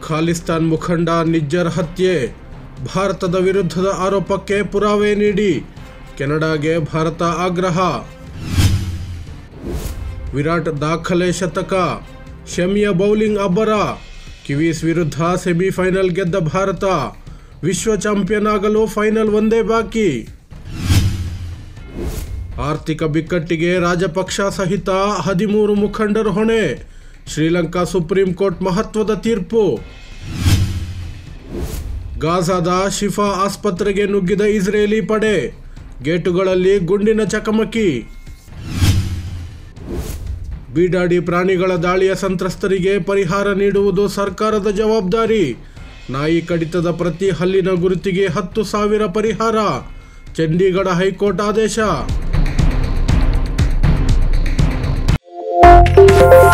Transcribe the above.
ಖಾಲಿಸ್ತಾನ್ ಮುಖಂಡ ನಿಜ್ಜರ್ ಹತ್ಯೆ ಭಾರತದ ವಿರುದ್ಧದ ಆರೋಪಕ್ಕೆ ಪುರಾವೆ ನೀಡಿ ಕೆನಡಾಗೆ ಭಾರತ ಆಗ್ರಹ ವಿರಾಟ್ ದಾಖಲೆ ಶತಕ ಶಮಿಯ ಬೌಲಿಂಗ್ ಅಬ್ಬರ ಕಿವೀಸ್ ವಿರುದ್ಧ ಸೆಮಿಫೈನಲ್ ಗೆದ್ದ ಭಾರತ ವಿಶ್ವ ಚಾಂಪಿಯನ್ ಆಗಲು ಫೈನಲ್ ಒಂದೇ ಬಾಕಿ ಆರ್ಥಿಕ ಬಿಕ್ಕಟ್ಟಿಗೆ ರಾಜಪಕ್ಷ ಸಹಿತ ಹದಿಮೂರು ಮುಖಂಡರು ಹೊಣೆ ಶ್ರೀಲಂಕಾ ಸುಪ್ರೀಂ ಕೋರ್ಟ್ ಮಹತ್ವದ ತೀರ್ಪು ಗಾಜಾದ ಶಿಫಾ ಆಸ್ಪತ್ರೆಗೆ ನುಗ್ಗಿದ ಇಸ್ರೇಲಿ ಪಡೆ ಗೇಟುಗಳಲ್ಲಿ ಗುಂಡಿನ ಚಕಮಕಿ ಬೀಡಾಡಿ ಪ್ರಾಣಿಗಳ ದಾಳಿಯ ಸಂತ್ರಸ್ತರಿಗೆ ಪರಿಹಾರ ನೀಡುವುದು ಸರ್ಕಾರದ ಜವಾಬ್ದಾರಿ ನಾಯಿ ಕಡಿತದ ಪ್ರತಿ ಹಲ್ಲಿನ ಗುರುತಿಗೆ ಹತ್ತು ಸಾವಿರ ಪರಿಹಾರ ಚಂಡೀಗಢ ಹೈಕೋರ್ಟ್ ಆದೇಶ